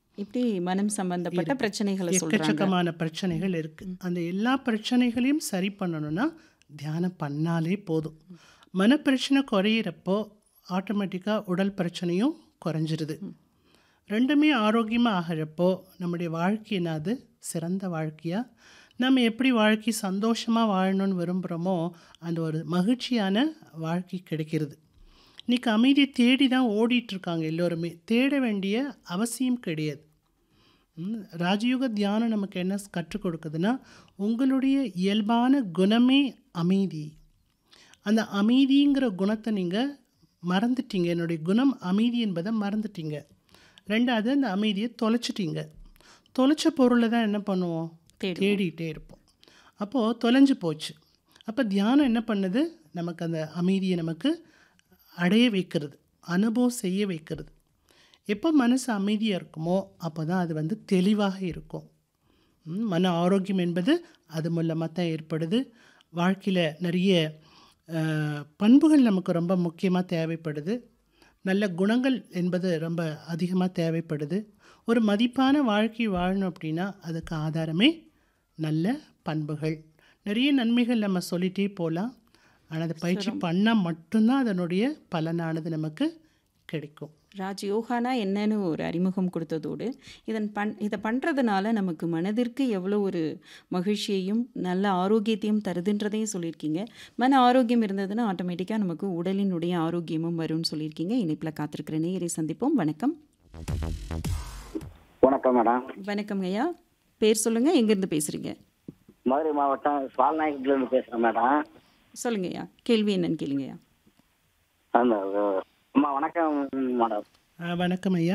இப்படி மனம் சம்பந்தப்பட்ட பிரச்சனைகளை சொல்றாங்க எக்கச்சக்கமான பிரச்சனைகள் இருக்கு அந்த எல்லா பிரச்சனைகளையும் சரி பண்ணணும்னா தியானம் பண்ணாலே போதும் மனப்பிரச்சனை குறையிறப்போ ஆட்டோமேட்டிக்காக உடல் பிரச்சனையும் குறைஞ்சிருது ரெண்டுமே ஆரோக்கியமாக ஆகிறப்போ நம்முடைய வாழ்க்கை என்னது சிறந்த வாழ்க்கையாக நம்ம எப்படி வாழ்க்கை சந்தோஷமாக வாழணும்னு விரும்புகிறோமோ அந்த ஒரு மகிழ்ச்சியான வாழ்க்கை கிடைக்கிறது இன்றைக்கி அமைதியை தேடி தான் ஓடிட்டு இருக்காங்க எல்லோருமே தேட வேண்டிய அவசியம் கிடையாது ம், ராஜயோக தியானம் நமக்கு என்ன கற்றுக் கொடுக்குதுன்னா உங்களுடைய இயல்பான குணமே அமைதி அந்த அமைதிங்கிற குணத்தை நீங்கள் மறந்துட்டீங்க என்னுடைய குணம் அமைதி என்பதை மறந்துட்டீங்க ரெண்டாவது அந்த அமைதியை தொலைச்சிட்டீங்க தொலைச்ச பொருளை தான் என்ன பண்ணுவோம் தேடுவோம். தேடிட்டே இருப்போம் அப்போது தொலைஞ்சு போச்சு அப்போ தியானம் என்ன பண்ணுது நமக்கு அந்த அமைதியை நமக்கு அடைய வைக்கிறது அனுபவம் செய்ய வைக்கிறது எப்போ மனசு அமைதியாக இருக்குமோ அப்போ தான் அது வந்து தெளிவாக இருக்கும் ம், மன ஆரோக்கியம் என்பது அது மூலமாக தான் ஏற்படுது வாழ்க்கையில் நிறைய அஹ், பண்புகள் நமக்கு ரொம்ப முக்கியமாக தேவைப்படுது நல்ல குணங்கள் என்பது ரொம்ப அதிகமாக தேவைப்படுது ஒரு மதிப்பான வாழ்க்கை வாழணும் அப்படின்னா அதுக்கு ஆதாரமே நல்ல பண்புகள் நிறைய நன்மைகள் நம்ம சொல்லிகிட்டே போகலாம் ஆனால் அதை பயிற்சி பண்ணால் மட்டும்தான் அதனுடைய பலனானது நமக்கு கிடைக்கும் ராஜ் யோகானா என்னன்னு ஒரு அறிமுகம் கொடுத்ததோடு இதன் பண் இதை பண்ணுறதுனால நமக்கு மனதிற்கு எவ்வளோ ஒரு மகிழ்ச்சியையும் நல்ல ஆரோக்கியத்தையும் தருதுன்றதையும் சொல்லியிருக்கீங்க மன ஆரோக்கியம் இருந்ததுன்னா ஆட்டோமேட்டிக்காக நமக்கு உடலினுடைய ஆரோக்கியமும் வரும்னு சொல்லியிருக்கீங்க இணைப்பில் காத்திருக்கிற நேயரை சந்திப்போம் வணக்கம் வணக்கம் மேடம் வணக்கம் ஐயா பேர் சொல்லுங்கள் எங்கேருந்து பேசுகிறீங்க மதுரை மாவட்டம் சுவால்நாயகத்துல இருந்து பேசுறேன் மேடம் சொல்லுங்க ஐயா கேள்வி என்னன்னு கேளுங்கய்யா அந்த அஹ், அம்மா வணக்கம் மேடம் அஹ், வணக்கம் ஐயா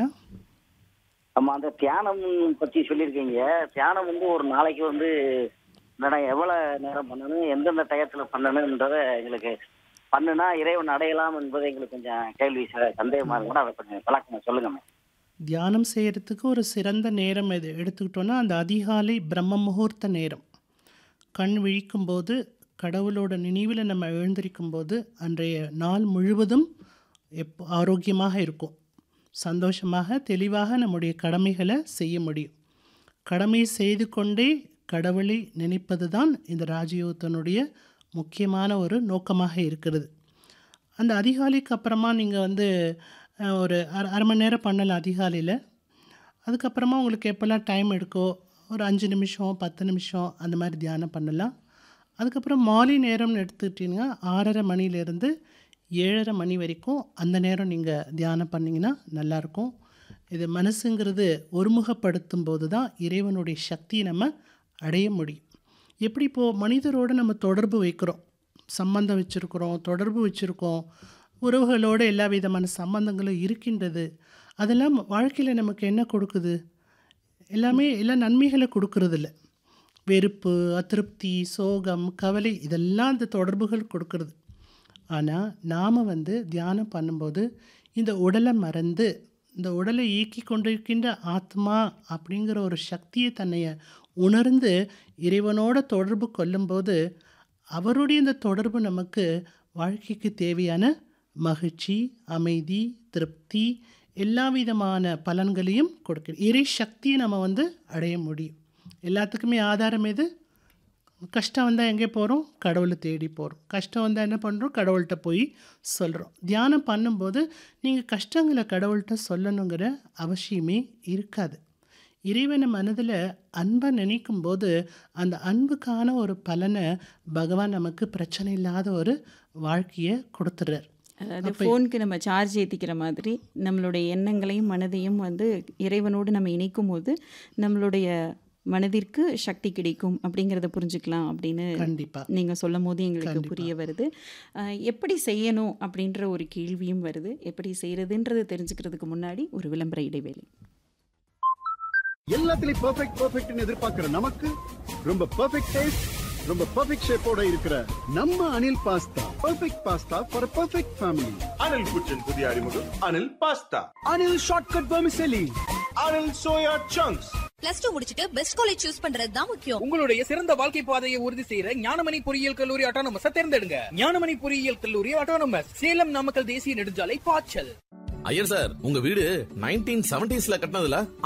அம்மா அந்த தியானம் பத்தி சொல்லியிருக்கீங்க தியானம் வந்து ஒரு நாளைக்கு வந்து மேடம் எவ்வளவு நேரம் பண்ணணும் எந்தெந்த டயத்துல பண்ணணுன்றத எங்களுக்கு பண்ணுனா இறைவன் அடையலாம் என்பது எங்களுக்கு கொஞ்சம் கேள்வி ச- சந்தேகமா இருக்கு மேடம் அதை கொஞ்சம் விளக்கம் சொல்லுங்க மேடம் தியானம் செய்கிறதுக்கு ஒரு சிறந்த நேரம் எது எடுத்துக்கிட்டோன்னா அந்த அதிகாலை பிரம்ம முகூர்த்த நேரம் கண் விழிக்கும்போது கடவுளோட நினைவில் நம்ம எழுந்திருக்கும் போது அன்றைய நாள் முழுவதும் எப்போ ஆரோக்கியமாக இருக்கும் சந்தோஷமாக தெளிவாக நம்முடைய கடமைகளை செய்ய முடியும் கடமை செய்து கொண்டே கடவுளை நினைப்பது தான் இந்த ராஜயோகத்தினுடைய முக்கியமான ஒரு நோக்கமாக இருக்கிறது அந்த அதிகாலைக்கு அப்புறமா நீங்கள் வந்து அஹ், ஒரு அரை அரை மணி நேரம் பண்ணலாம் அதிகாலையில் அதுக்கப்புறமா உங்களுக்கு எப்போல்லாம் டைம் எடுக்கோ ஒரு அஞ்சு நிமிஷம் பத்து நிமிஷம் அந்த மாதிரி தியானம் பண்ணலாம் அதுக்கப்புறம் மாலை நேரம்னு எடுத்துக்கிட்டிங்கன்னா ஆறரை மணிலேருந்து ஏழரை மணி வரைக்கும் அந்த நேரம் நீங்கள் தியானம் பண்ணிங்கன்னா நல்லாயிருக்கும் இது மனசுங்கிறது ஒருமுகப்படுத்தும் போது தான் இறைவனுடைய சக்தியை நம்ம அடைய முடியும் எப்படி இப்போது மனிதரோடு நம்ம தொடர்பு வைக்கிறோம் சம்பந்தம் வச்சுருக்கிறோம் தொடர்பு வச்சுருக்கோம் உறவுகளோடு எல்லா விதமான சம்பந்தங்களும் இருக்கின்றது அதெல்லாம் வாழ்க்கையில் நமக்கு என்ன கொடுக்குது எல்லாமே எல்லா நன்மைகளை கொடுக்கறதில்ல வெறுப்பு அதிருப்தி சோகம் கவலை இதெல்லாம் அந்த தொடர்புகள் கொடுக்கறது ஆனால் நாம் வந்து தியானம் பண்ணும்போது இந்த உடலை மறந்து இந்த உடலை இயக்கி கொண்டிருக்கின்ற ஆத்மா அப்படிங்கிற ஒரு சக்தியை தன்னைய உணர்ந்து இறைவனோட தொடர்பு கொள்ளும்போது அவருடைய இந்த தொடர்பு நமக்கு வாழ்க்கைக்கு தேவையான மகிழ்ச்சி அமைதி திருப்தி எல்லா விதமான பலன்களையும் கொடுக்குது இறை சக்தியை நம்ம வந்து அடைய முடியும் எல்லாத்துக்குமே ஆதாரம் எது கஷ்டம் வந்தால் எங்கே போகிறோம் கடவுளை தேடி போகிறோம் கஷ்டம் வந்தால் என்ன பண்ணுறோம் கடவுள்கிட்ட போய் சொல்கிறோம் தியானம் பண்ணும்போது நீங்கள் கஷ்டங்களை கடவுள்கிட்ட சொல்லணுங்கிற அவசியமே இருக்காது இறைவனை மனதில் அன்பை நினைக்கும் போது அந்த அன்புக்கான ஒரு பலனை பகவான் நமக்கு பிரச்சனை இல்லாத ஒரு வாழ்க்கையை கொடுத்துட்றார் அதாவது ஃபோனுக்கு நம்ம சார்ஜ் ஏற்றிக்கிற மாதிரி நம்மளுடைய எண்ணங்களையும் மனதையும் வந்து இறைவனோடு நம்ம இணைக்கும் போது நம்மளுடைய மனதிற்கு சக்தி கிடைக்கும் அப்படிங்கிறத புரிஞ்சுக்கலாம் அப்படின்னு கண்டிப்பாக நீங்கள் சொல்லும் போது எங்களுக்கு புரிய வருது அஹ், எப்படி செய்யணும் அப்படின்ற ஒரு கேள்வியும் வருது எப்படி செய்கிறதுன்றது தெரிஞ்சுக்கிறதுக்கு முன்னாடி ஒரு விளம்பர இடைவேளை எல்லாத்துலயும் பெர்ஃபெக்ட் பெர்ஃபெக்ட்னு எதிர்பார்க்கிற நமக்கு ரொம்ப பெர்ஃபெக்ட் டேஸ்ட் ரொம்ப பெர்ஃபெக்ட் ஷேப்போட இருக்கிற நம்ம Anil pasta perfect pasta for perfect family Anil குச்சின் புதிய அறிமுகம் Anil pasta Anil shortcut vermicelli Anil soya chunks plus two முடிச்சிட்டு பெஸ்ட் காலேஜ் சூஸ் பண்றது தான் முக்கியம் உங்களுடைய சிறந்த வாழ்க்கை பாதையை உறுதி செய்யற ஞானமணி பொறியியல் கல்லூரி ஆட்டோனமஸ் தேர்ந்தெடுங்க ஞானமணி பொறியியல் கல்லூரி ஆட்டோனமஸ் சேலம் நாமக்கல் தேசிய நெடுஞ்சாலை பாய்ச்சல் ஐயர் சார் உங்க வீடு நைன்டீன் செவன்டிஸ்ல கட்டினதுல